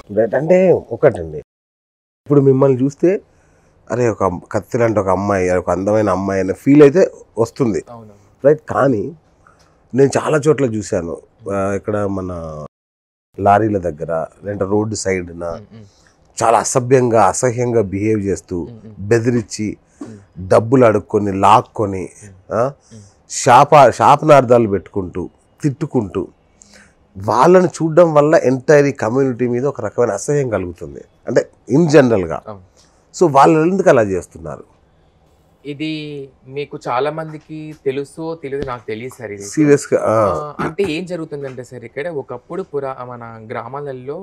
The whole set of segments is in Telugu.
రైట్ అంటే ఒకటండి ఇప్పుడు మిమ్మల్ని చూస్తే అరే ఒక అమ్- కత్తి లాంటి ఒక అమ్మాయి ఒక అందమైన అమ్మాయి అనే ఫీల్ అయితే వస్తుంది అవును రైట్ కానీ నేను చాలా చోట్ల చూశాను ఆ, ఇక్కడ మన లారీల దగ్గర లేదంటే రోడ్డు సైడ్న చాలా అసభ్యంగా అసహ్యంగా బిహేవ్ చేస్తూ బెదిరించి డబ్బులు అడుక్కొని లాక్కొని ఆ, శాప శాపనార్థాలు పెట్టుకుంటూ తిట్టుకుంటూ వాళ్ళని చూడడం వల్ల ఎంటైర్ ఈ కమ్యూనిటీ మీద ఒక రకమైన అసహ్యం కలుగుతుంది అంటే ఇన్ జనరల్గా అవును. సో వాళ్ళు ఎందుకు అలా చేస్తున్నారు ఇది మీకు చాలా మందికి తెలుసో తెలియదు నాకు తెలియదు సార్ ఇది సీరియస్గా ఆ, అంటే ఏం జరుగుతుందంటే సార్ ఇక్కడ ఒకప్పుడు పురా మన గ్రామాలలో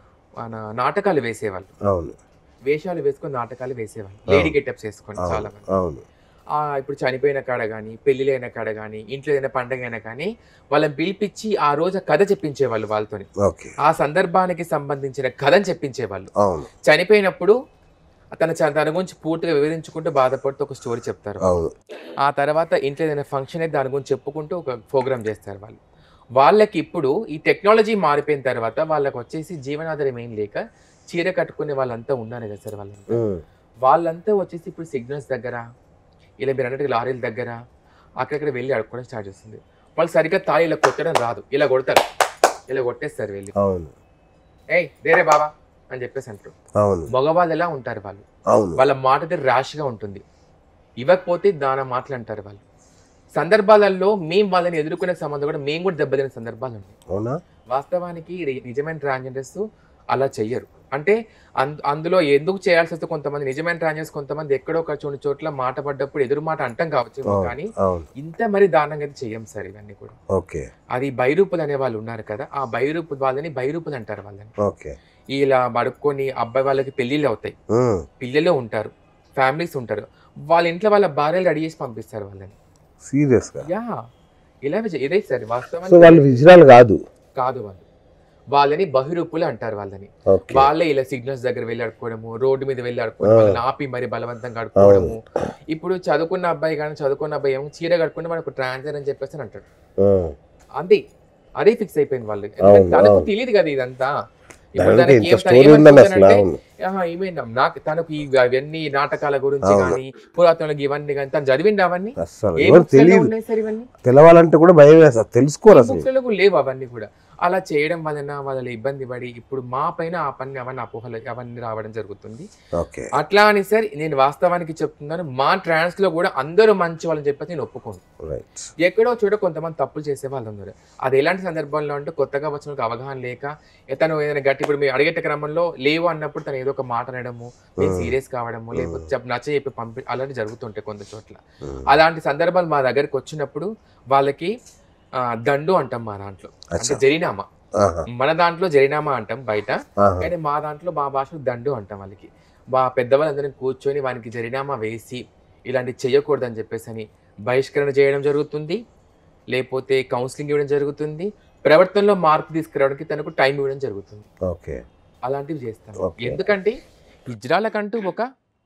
మన నాటకాలు వేసేవాళ్ళు అవును వేషాలు వేసుకొని నాటకాలు వేసేవాళ్ళు లేడీ గెటప్స్ వేసుకొని చాలా అవును మంది అవును ఆ, ఇప్పుడు చనిపోయిన కాడ కానీ పెళ్లిలైన కాడ కానీ ఇంట్లో ఏదైనా పండగ అయినా కానీ వాళ్ళని పిలిపించి ఆ రోజు ఆ కథ చెప్పించేవాళ్ళు వాళ్ళతోని ఓకే ఆ సందర్భానికి సంబంధించిన కథను చెప్పించేవాళ్ళు అవును చనిపోయినప్పుడు తన చ- తన గురించి పూర్తిగా వివరించుకుంటూ బాధపడుతూ ఒక స్టోరీ చెప్తారు అవును ఆ తర్వాత ఇంట్లో ఏదైనా ఫంక్షన్ అయితే దాని గురించి చెప్పుకుంటూ ఒక ప్రోగ్రామ్ చేస్తారు వాళ్ళు వాళ్ళకి ఇప్పుడు ఈ టెక్నాలజీ మారిపోయిన తర్వాత వాళ్ళకి వచ్చేసి జీవనాధారం ఏం లేక చీర కట్టుకునే వాళ్ళంతా ఉన్నారు కదా సార్ వాళ్ళంతా ఉమ్, వాళ్ళంతా వచ్చేసి ఇప్పుడు సిగ్నల్స్ దగ్గర ఇలా మీరు అన్నట్టు లారీల దగ్గర అక్కడక్కడ వెళ్ళి అడుక్కోవడం స్టార్ట్ చేస్తుంది వాళ్ళు సరిగ్గా తాళి ఇలా కొట్టడం రాదు ఇలా కొడతారు ఇలా కొట్టేస్తారు వెళ్ళి అవును ఏయ్ వేరే బాబా అని చెప్పేసి అంటారు అవును మగవాళ్ళు ఎలా ఉంటారు వాళ్ళు అవును వాళ్ళ మాట ర్యాష్గా ఉంటుంది ఇవ్వకపోతే దాన మాటలు అంటారు వాళ్ళు సందర్భాలలో మేము వాళ్ళని ఎదుర్కొనే సంబంధం కూడా మేము కూడా దెబ్బతిన సందర్భాలు ఉన్నాయి అవునా వాస్తవానికి రి- నిజమైన ట్రాన్స్జెండర్స్ అలా చెయ్యరు అంటే అంద- అందులో ఎందుకు చేయాల్సి వస్తే కొంతమంది నిజమైన ట్రాన్స్జెండర్స్ కొంతమంది ఎక్కడో ఒక చోటు చోట్ల మాట పడ్డప్పుడు ఎదురు మాట అంటాం కావచ్చు అవును కానీ అవును ఇంత మరి దారుణంగా అయితే చెయ్యం సార్ ఇవన్నీ కూడా ఓకే అది బైరూపులు అనే వాళ్ళు ఉన్నారు కదా ఆ బైరూపు వాళ్ళని బైరూపులు అంటారు వాళ్ళని ఓకే ఇలా మడుక్కొని అబ్బాయి వాళ్ళకి పెళ్ళిళ్ళు అవుతాయి ఉమ్, పిల్లలు ఉంటారు ఫ్యామిలీస్ ఉంటారు వాళ్ళ ఇంట్లో వాళ్ళ భార్యలు రెడీ చేసి పంపిస్తారు వాళ్ళని సీరియస్గా యా ఇలా ఇదే సార్ సో వాస్తవానికి వాళ్ళు విజరాలు కాదు కాదు వాళ్ళు వాళ్ళని బహిరూపులు అంటారు వాళ్ళని ఓకే వాళ్ళే ఇలా సిగ్నల్స్ దగ్గర వెళ్ళి అడుకోవడము రోడ్డు మీద వెళ్ళి అడుకోవడం వాళ్ళని ఆపి మరి బలవంతంగా అడుకోవడము ఇప్పుడు చదువుకున్న అబ్బాయి కానీ చదువుకున్న అబ్బాయి ఏమో చీర కట్టుకుంటే మనకు ట్రాన్స్జర్ అని చెప్పేసి అని అంటాడు ఉమ్, అది అదే ఫిక్స్ అయిపోయింది వాళ్ళు ఎందుకంటే అవును, తనకు అవును. తెలియదు కదా ఇదంతా ఇప్పుడు దానికి తనకి ఇంత ఏం- తను స్టోరీ ఉందని అసలు ఏమనుకుంటానంటే, అవును ఆహా, ఏమైందా నాకు తనకు ఈ అవన్నీ నాటకాల గురించి అవును. కానీ పురాతనకి ఇవన్నీ కానీ తను చదివిండి అవన్నీ అసలు ఏ ఎవరు books లలో తెలియదు ఉన్నాయి సార్ ఇవన్నీ తెలవాలంటే కూడా భయం వేస్తారు తెలుసుకోరు అసలు బుక్స్లలో కూడా లేవు అవన్నీ కూడా అలా చేయడం వలన వాళ్ళ ఇబ్బంది పడి ఇప్పుడు మా పైన ఆ పని అవన్నీ అపోహలు అవన్నీ రావడం జరుగుతుంది ఓకే అట్లా అని సార్ నేను వాస్తవానికి చెప్తున్నాను మా ట్రాన్స్ లో కూడా అందరూ మంచి వాళ్ళని చెప్పేసి నేను ఒప్పుకోను రైట్ ఎక్కడో చోట కొంతమంది తప్పులు చేసే వాళ్ళు ఉన్నారు అది ఎలాంటి సందర్భంలో అంటే కొత్తగా వచ్చిన వాళ్ళకి అవగాహన లేక తను ఏదైనా గట్టి ఇప్పుడు మీరు అడిగేట క్రమంలో లేవు అన్నప్పుడు తను ఏదో ఒక మాట అనడము నేను Hmm. సీరియస్ కావడము లేకపోతే చెప్ప నచ్చ చెప్పి పంపి అలాంటి జరుగుతుంటాయి కొంత చోట్ల ఉమ్, అలాంటి సందర్భాలు మా దగ్గరికి వచ్చినప్పుడు వాళ్ళకి ఆ, దండు అంటాం మా దాంట్లో అంటే అచ్చా. జరినామా ఆహా, మన దాంట్లో జరినామా అంటాం బయట ఆహా, కానీ మా దాంట్లో మా భాషలో దండు అంటాం వాళ్ళకి మా పెద్దవాళ్ళందరినీ కూర్చొని వానికి జరినామా వేసి ఇలాంటివి చేయకూడదని చెప్పేసి అని బహిష్కరణ చేయడం జరుగుతుంది లేకపోతే కౌన్సిలింగ్ ఇవ్వడం జరుగుతుంది ప్రవర్తనలో మార్పు తీసుకురావడానికి తనకు టైం ఇవ్వడం జరుగుతుంది ఓకే అలాంటివి చేస్తాం Okay. ఎందుకంటే హిజ్రాలకంటూ ఒక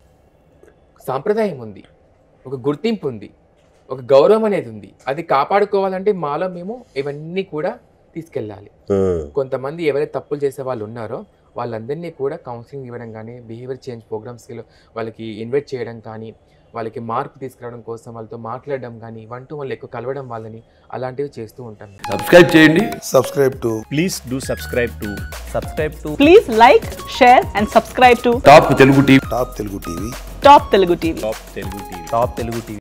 సాంప్రదాయం ఉంది ఒక గుర్తింపు ఉంది ఒక గౌరవం అనేది ఉంది అది కాపాడుకోవాలంటే మాలో మేము ఇవన్నీ కూడా తీసుకెళ్ళాలి ఉమ్, కొంతమంది ఎవరైతే తప్పులు చేసే వాళ్ళు ఉన్నారో వాళ్ళందరినీ కూడా కౌన్సిలింగ్ ఇవ్వడం కానీ బిహేవియర్ చేంజ్ ప్రోగ్రామ్స్లో వాళ్ళకి ఇన్వైట్ చేయడం కానీ వాళ్ళకి మార్పు తీసుకురావడం కోసం వాళ్ళతో మాట్లాడడం కానీ వన్ టు వాళ్ళు ఎక్కువ కలవడం వాళ్ళని అలాంటివి చేస్తూ ఉంటాం సబ్స్క్రైబ్ చేయండి subscribe to please do subscribe to subscribe to Please like, share, and subscribe to top Telugu TV Top Telugu TV. Top Telugu TV. top telugu tv top telugu tv